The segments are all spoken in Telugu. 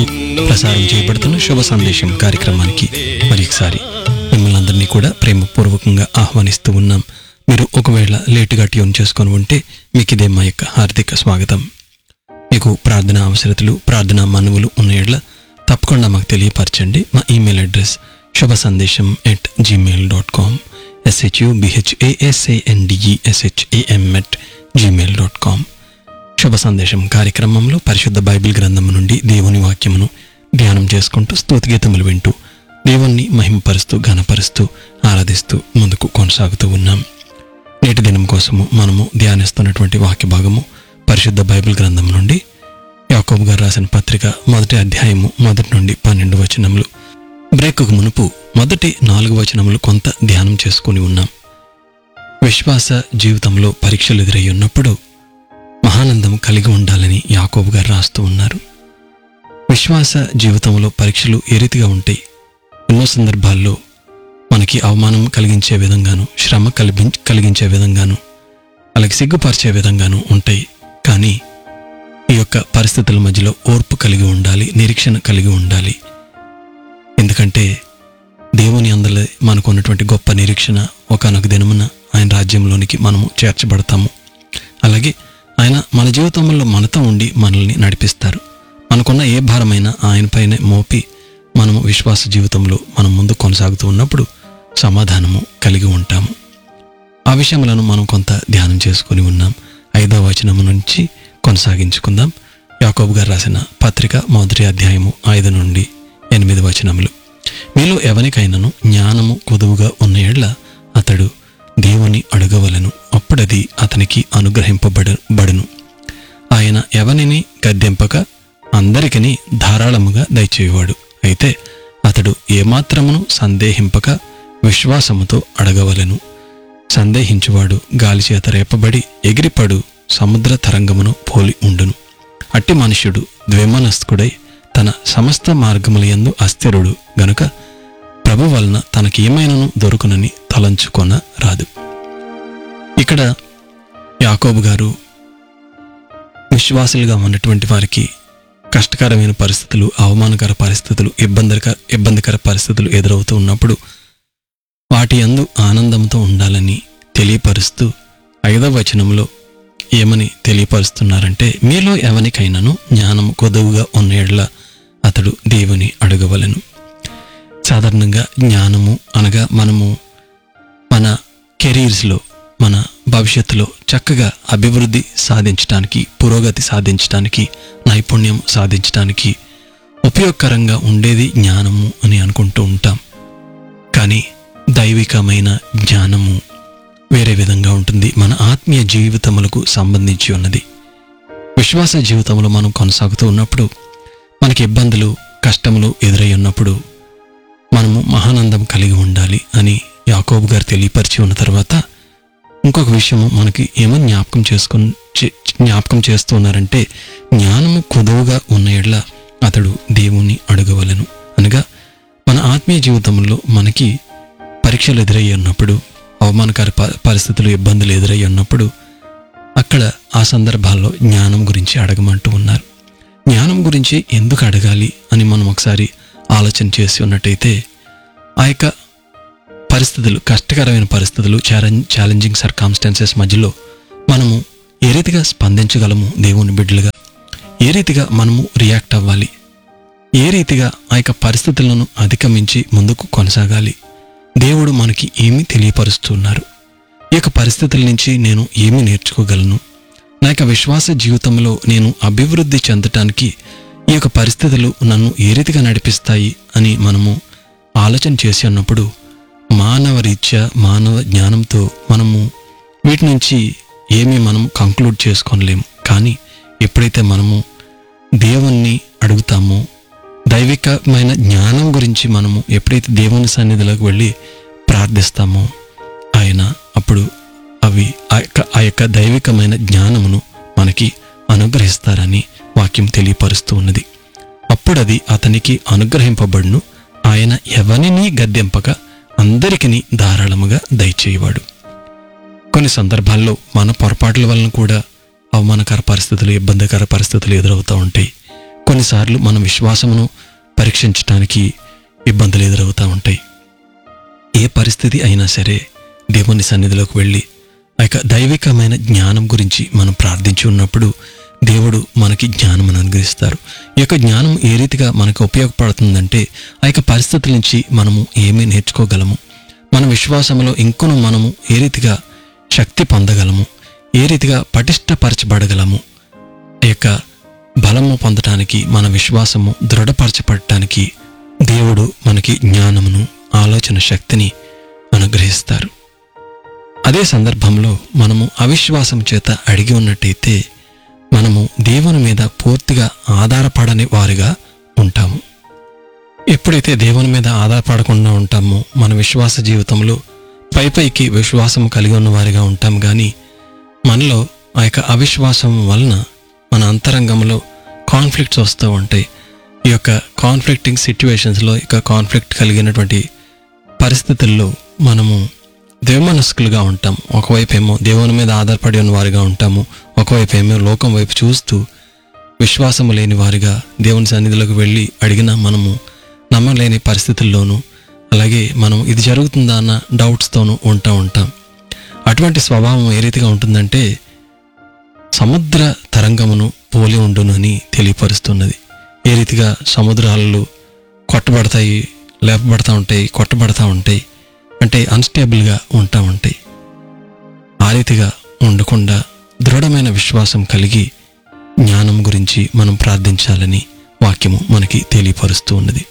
వరకు ప్రసారం చేయబడుతున్న శుభ సందేశం కార్యక్రమానికి మరి ఒకసారి మిమ్మల్ని అందరినీ కూడా ప్రేమపూర్వకంగా ఆహ్వానిస్తూ ఉన్నాం మీరు ఒకవేళ లేటుగా ట్యూన్ చేసుకొని ఉంటే మీకు ఇదే మా యొక్క హార్దిక స్వాగతం మీకు ప్రార్థన అవసరతలు ప్రార్థనా మనవులు ఉన్న ఎడ్ల తప్పకుండా మాకు తెలియపరచండి మా ఈమెయిల్ అడ్రస్ శుభ సందేశం at Gmail dot com SHU బిహెచ్ఏఎస్ఏఎన్డిఈఎస్హెచ్ఏఎం at Gmail dot com శుభ సందేశం కార్యక్రమంలో పరిశుద్ధ బైబిల్ గ్రంథం నుండి దేవుని వాక్యమును ధ్యానం చేసుకుంటూ స్తుతిగీతములు వింటూ దేవుణ్ణి మహిమపరుస్తూ ఘనపరుస్తూ ఆరాధిస్తూ ముందుకు కొనసాగుతూ ఉన్నాం నేటి దినం కోసము మనము ధ్యానిస్తున్నటువంటి వాక్య భాగము పరిశుద్ధ బైబిల్ గ్రంథం నుండి యాకోబు గారు రాసిన పత్రిక మొదటి అధ్యాయము మొదటి నుండి పన్నెండు వచనములు బ్రేకుకు మునుపు మొదటి నాలుగు వచనములు కొంత ధ్యానం చేసుకుని ఉన్నాం విశ్వాస జీవితంలో పరీక్షలు ఎదురై ఉన్నప్పుడు మహానందం కలిగి ఉండాలని యాకోబు గారు రాస్తూ ఉన్నారు విశ్వాస జీవితంలో పరీక్షలు ఏ రీతిగా ఉంటాయి ఎన్నో సందర్భాల్లో మనకి అవమానం కలిగించే విధంగాను శ్రమ కలిగి కలిగించే విధంగాను అలాగే సిగ్గుపరిచే విధంగాను ఉంటాయి కానీ ఈ యొక్క పరిస్థితుల మధ్యలో ఓర్పు కలిగి ఉండాలి నిరీక్షణ కలిగి ఉండాలి ఎందుకంటే దేవుని అందలే మనకు ఉన్నటువంటి గొప్ప నిరీక్షణ ఒకనొక దినమున ఆయన రాజ్యంలోనికి మనము చేర్చబడతాము అలాగే ఆయన మన జీవితంలో మనతో ఉండి మనల్ని నడిపిస్తారు మనకున్న ఏ భారమైనా ఆయనపైనే మోపి మనము విశ్వాస జీవితంలో మనం ముందు కొనసాగుతూ ఉన్నప్పుడు సమాధానము కలిగి ఉంటాము ఆ విషయములను మనం కొంత ధ్యానం చేసుకొని ఉన్నాం ఐదవ వచనము నుంచి కొనసాగించుకుందాం యాకోబు గారు రాసిన పత్రిక మొదటి అధ్యాయము ఐదు నుండి ఎనిమిది వచనములు మీలో ఎవరికైనాను జ్ఞానము కొదువుగా ఉన్న ఎడ్ల అతడు దేవుని అడగవలను అప్పుడది అతనికి అనుగ్రహింపబడ బడును ఆయన ఎవనిని గద్దెంపక అందరికిని ధారాళముగా దయచేయువాడు అయితే అతడు ఏమాత్రమును సందేహింపక విశ్వాసముతో అడగవలెను సందేహించువాడు గాలిచేత రేపబడి ఎగిరిపడు సముద్ర తరంగమును పోలి ఉండును అట్టి మనుష్యుడు ద్విమనస్కుడై తన సమస్త మార్గములయందు అస్థిరుడు గనుక ప్రభు వలన తనకేమైనను దొరుకునని తలంచుకొన రాదు ఇక్కడ యాకోబు గారు విశ్వాసులుగా ఉన్నటువంటి వారికి కష్టకరమైన పరిస్థితులు అవమానకర పరిస్థితులు ఇబ్బందికర ఇబ్బందికర పరిస్థితులు ఎదురవుతూ ఉన్నప్పుడు వాటి యందు ఆనందంతో ఉండాలని తెలియపరుస్తూ ఐదవ వచనంలో ఏమని తెలియపరుస్తున్నారంటే మీలో ఎవరికైనాను జ్ఞానం కొదువుగా ఉన్న ఎడల అతడు దేవుని అడగవలను సాధారణంగా జ్ఞానము అనగా మనము మన కెరీర్స్లో మన భవిష్యత్తులో చక్కగా అభివృద్ధి సాధించడానికి పురోగతి సాధించడానికి నైపుణ్యం సాధించడానికి ఉపయోగకరంగా ఉండేది జ్ఞానము అని అనుకుంటూ ఉంటాం కానీ దైవికమైన జ్ఞానము వేరే విధంగా ఉంటుంది మన ఆత్మీయ జీవితములకు సంబంధించి ఉన్నది విశ్వాస జీవితంలో మనం కొనసాగుతూ ఉన్నప్పుడు మనకి ఇబ్బందులు కష్టములు ఎదురై ఉన్నప్పుడు మనము మహానందం కలిగి ఉండాలి అని యాకోబు గారు తెలియపరిచి ఉన్న తర్వాత ఇంకొక విషయము మనకి ఏమో జ్ఞాపకం చేసుకొని చే- జ్ఞాపకం చేస్తూ ఉన్నారంటే జ్ఞానము కొదువుగా ఉన్న ఎడ్ల అతడు దేవుని అడగవలను అనగా మన ఆత్మీయ జీవితంలో మనకి పరీక్షలు ఎదురయ్యి ఉన్నప్పుడు అవమానకర ప- పరిస్థితులు ఇబ్బందులు ఎదురయ్యి ఉన్నప్పుడు అక్కడ ఆ సందర్భాల్లో జ్ఞానం గురించి అడగమంటూ ఉన్నారు జ్ఞానం గురించి ఎందుకు అడగాలి అని మనం ఒకసారి ఆలోచన చేసి ఉన్నట్టయితే ఆ యొక్క పరిస్థితులు కష్టకరమైన పరిస్థితులు ఛాలెంజ్ ఛాలెంజింగ్ సర్కామ్స్టాన్సెస్ మధ్యలో మనము ఏ రీతిగా స్పందించగలము దేవుని బిడ్డలుగా ఏ రీతిగా మనము రియాక్ట్ అవ్వాలి ఏ రీతిగా ఆ యొక్క పరిస్థితులను అధిగమించి ముందుకు కొనసాగాలి దేవుడు మనకి ఏమి తెలియపరుస్తున్నారు ఈ యొక్క పరిస్థితుల నుంచి నేను ఏమి నేర్చుకోగలను నా యొక్క విశ్వాస జీవితంలో నేను అభివృద్ధి చెందటానికి ఈ యొక్క పరిస్థితులు నన్ను ఏ రీతిగా నడిపిస్తాయి అని మనము ఆలోచన చేసి అన్నప్పుడు మానవ రీత్యా మానవ జ్ఞానంతో మనము వీటి నుంచి ఏమీ మనం కంక్లూడ్ చేసుకోలేము కానీ ఎప్పుడైతే మనము దేవుణ్ణి అడుగుతామో దైవికమైన జ్ఞానం గురించి మనము ఎప్పుడైతే దేవుని సన్నిధిలోకి వెళ్ళి ప్రార్థిస్తామో ఆయన అప్పుడు అవి ఆ యొక్క ఆ యొక్క దైవికమైన జ్ఞానమును మనకి అనుగ్రహిస్తారని వాక్యం తెలియపరుస్తూ ఉన్నది అప్పుడది అతనికి అనుగ్రహింపబడును ఆయన ఎవరిని గద్దెంపక అందరికిని ధారాళముగా దయచేయవాడు కొన్ని సందర్భాల్లో మన పొరపాట్ల వలన కూడా అవమానకర పరిస్థితులు ఇబ్బందికర పరిస్థితులు ఎదురవుతూ ఉంటాయి కొన్నిసార్లు మన విశ్వాసమును పరీక్షించడానికి ఇబ్బందులు ఎదురవుతూ ఉంటాయి ఏ పరిస్థితి అయినా సరే దేవుని సన్నిధిలోకి వెళ్ళి ఆ యొక్క దైవికమైన జ్ఞానం గురించి మనం ప్రార్థించి ఉన్నప్పుడు దేవుడు మనకి జ్ఞానం అనుగ్రహిస్తారు ఈ యొక్క జ్ఞానం ఏ రీతిగా మనకు ఉపయోగపడుతుందంటే ఆ యొక్క పరిస్థితుల నుంచి మనము ఏమీ నేర్చుకోగలము మన విశ్వాసంలో ఇంకొను మనము ఏ రీతిగా శక్తి పొందగలము ఏ రీతిగా పటిష్టపరచబడగలము ఆ యొక్క బలము పొందటానికి మన విశ్వాసము దృఢపరచబడటానికి దేవుడు మనకి జ్ఞానమును ఆలోచన శక్తిని అనుగ్రహిస్తారు అదే సందర్భంలో మనము అవిశ్వాసం చేత అడిగి ఉన్నట్టయితే మనము దేవుని మీద పూర్తిగా ఆధారపడని వారిగా ఉంటాము ఎప్పుడైతే దేవుని మీద ఆధారపడకుండా ఉంటామో మన విశ్వాస జీవితంలో పై పైకి విశ్వాసం కలిగి ఉన్న వారిగా ఉంటాం కానీ మనలో ఆ యొక్క అవిశ్వాసం వలన మన అంతరంగంలో కాన్ఫ్లిక్ట్స్ వస్తూ ఉంటాయి ఈ యొక్క కాన్ఫ్లిక్టింగ్ సిచ్యువేషన్స్లో ఇక కాన్ఫ్లిక్ట్ కలిగినటువంటి పరిస్థితుల్లో మనము దేవమనస్కులుగా ఉంటాం ఒకవైపు ఏమో దేవుని మీద ఆధారపడి ఉన్న వారిగా ఉంటాము ఒకవైపు ఏమో లోకం వైపు చూస్తూ విశ్వాసము లేని వారిగా దేవుని సన్నిధిలోకి వెళ్ళి అడిగినా మనము నమ్మలేని పరిస్థితుల్లోనూ అలాగే మనం ఇది జరుగుతుందా అన్న డౌట్స్తోనూ ఉంటా ఉంటాం అటువంటి స్వభావం ఏ రీతిగా ఉంటుందంటే సముద్ర తరంగమును పోలి ఉండును అని తెలియపరుస్తున్నది ఏ రీతిగా సముద్రాలు కొట్టబడతాయి లేపబడతా ఉంటాయి కొట్టబడతా ఉంటాయి అంటే అన్స్టేబుల్గా ఉంటా ఉంటాయి ఆ రీతిగా ఉండకుండా దృఢమైన విశ్వాసం కలిగి జ్ఞానం గురించి మనం ప్రార్థించాలని వాక్యము మనకి తెలియపరుస్తూ ఉన్నది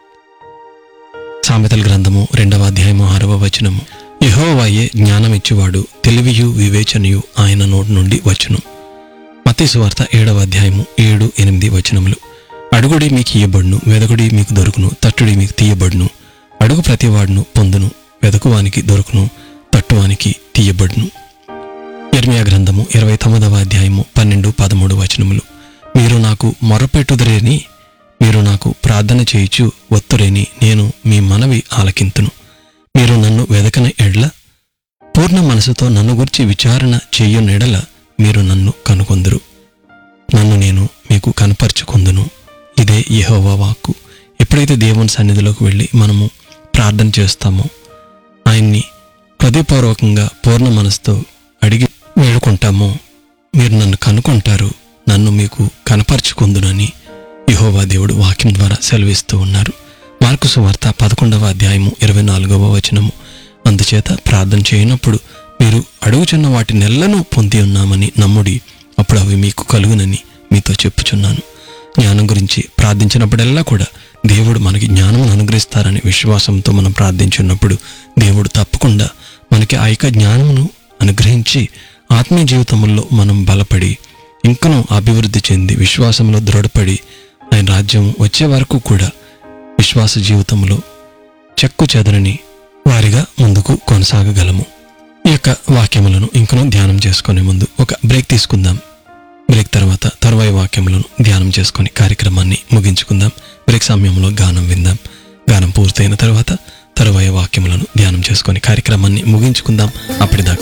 సామెతల గ్రంథము రెండవ అధ్యాయము ఆరవ వచనము యెహోవాయే జ్ఞానమిచ్చువాడు తెలివియు వివేచనయు ఆయన నోటి నుండి వచ్చును మత్తయి వార్త ఏడవ అధ్యాయము ఏడు ఎనిమిది వచనములు అడుగుడి మీకు ఇయ్యబడును వెదకుడి మీకు దొరుకును తట్టుడి మీకు తీయబడును అడుగు ప్రతివాడును పొందును వెదకువానికి దొరుకును తట్టువానికి తీయబడును ఇర్మియా గ్రంథము ఇరవై తొమ్మిదవ అధ్యాయము పన్నెండు పదమూడు వచనములు మీరు నాకు మొరపెట్టుదరేని మీరు నాకు ప్రార్థన చేయుచు ఒత్తురేని నేను మీ మనవి ఆలకింతును మీరు నన్ను వెదకని ఎడ్ల పూర్ణ మనసుతో నన్ను గురించి విచారణ చెయ్యనెడల మీరు నన్ను కనుకొందురు నన్ను నేను మీకు కనపరుచుకుందును ఇదే యెహోవా వాక్కు ఎప్పుడైతే దేవుని సన్నిధిలోకి వెళ్ళి మనము ప్రార్థన చేస్తామో ఆయన్ని హృదయపూర్వకంగా పూర్ణ మనసుతో అడిగి వేడుకుంటామో మీరు నన్ను కనుకుంటారు నన్ను మీకు కనపరుచుకుందునని యెహోవా దేవుడు వాక్యం ద్వారా సెలవిస్తూ ఉన్నారు మార్కు సువార్త పదకొండవ అధ్యాయము ఇరవై నాలుగవ వచనము అందుచేత ప్రార్థన చేయనప్పుడు మీరు అడుగుచున్న వాటి నెలను పొంది ఉన్నామని నమ్ముడి అప్పుడు అవి మీకు కలుగునని మీతో చెప్పుచున్నాను జ్ఞానం గురించి ప్రార్థించినప్పుడల్లా కూడా దేవుడు మనకి జ్ఞానం అనుగ్రహిస్తారని విశ్వాసంతో మనం ప్రార్థించున్నప్పుడు దేవుడు తప్పకుండా మనకి ఆ యొక్క జ్ఞానమును అనుగ్రహించి ఆత్మీయ జీవితంలో మనం బలపడి ఇంకనూ అభివృద్ధి చెంది విశ్వాసంలో దృఢపడి ఆయన రాజ్యం వచ్చే వరకు కూడా విశ్వాస జీవితంలో చెక్కు చెదరని వారిగా ముందుకు కొనసాగగలము ఈ యొక్క వాక్యములను ఇంకనూ ధ్యానం చేసుకునే ముందు ఒక బ్రేక్ తీసుకుందాం బ్రేక్ తర్వాత తరువాయి వాక్యములను ధ్యానం చేసుకొని కార్యక్రమాన్ని ముగించుకుందాం బ్రేక్ సమయంలో గానం విందాం గానం పూర్తయిన తర్వాత తరువాయి వాక్యములను ధ్యానం చేసుకొని కార్యక్రమాన్ని ముగించుకుందాం అప్పటిదాకా